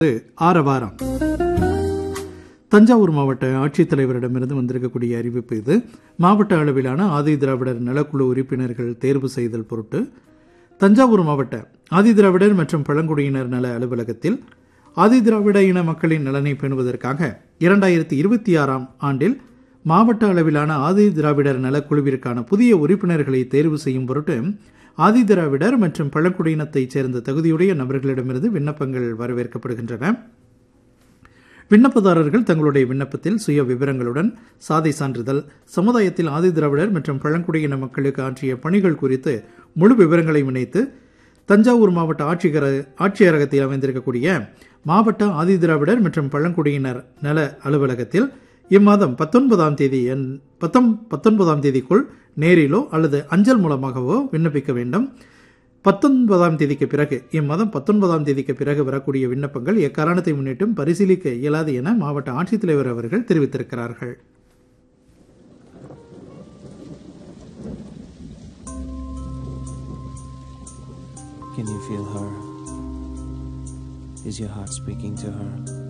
ஆரவாரம் தஞ்சாவூர் மாவட்ட ஆட்சித்தலைவரிடமிருந்து வந்திருக்கக்கூடிய அறிவிப்பு இது மாவட்ட அளவிலான ஆதி திராவிடர் நலக்குழு உறுப்பினர்கள் தேர்வு செய்தல் பொருட்டு தஞ்சாவூர் மாவட்ட ஆதி திராவிடர் மற்றும் பழங்குடியினர் நல அலுவலகத்தில் ஆதி திராவிட இன மக்களின் நலனை பேணுவதற்காக இரண்டாயிரத்தி இருபத்தி ஆறாம் ஆண்டில் மாவட்ட அளவிலான ஆதி திராவிடர் நலக்குழுவிற்கான புதிய உறுப்பினர்களை தேர்வு செய்யும் பொருட்டு ஆதி திராவிடர் மற்றும் பழங்குடியினத்தைச் சேர்ந்த தகுதியுடைய நபர்களிடமிருந்து விண்ணப்பங்கள் வரவேற்கப்படுகின்றன விண்ணப்பதாரர்கள் தங்களுடைய விண்ணப்பத்தில் சுய விவரங்களுடன் சாதை சான்றிதழ் சமுதாயத்தில் ஆதி திராவிடர் மற்றும் பழங்குடியின மக்களுக்கு ஆற்றிய பணிகள் குறித்து முழு விவரங்களை இணைத்து தஞ்சாவூர் மாவட்ட ஆட்சியர ஆட்சியரகத்தில் அமைந்திருக்கக்கூடிய மாவட்ட ஆதி திராவிடர் மற்றும் பழங்குடியினர் நல அலுவலகத்தில் இம்மாதம் பத்தொன்பதாம் தேதி என் பத்தொம் பத்தொன்பதாம் தேதிக்குள் நேரிலோ அல்லது அஞ்சல் மூலமாகவோ விண்ணப்பிக்க வேண்டும் பத்தொன்பதாம் தேதிக்கு பிறகு இம்மாதம் பத்தொன்பதாம் தேதிக்கு பிறகு வரக்கூடிய விண்ணப்பங்கள் எக்காரணத்தை முன்னிட்டும் பரிசீலிக்க இயலாது என மாவட்ட ஆட்சித்தலைவர் அவர்கள் தெரிவித்திருக்கிறார்கள் Can you feel her? Is your heart speaking to her?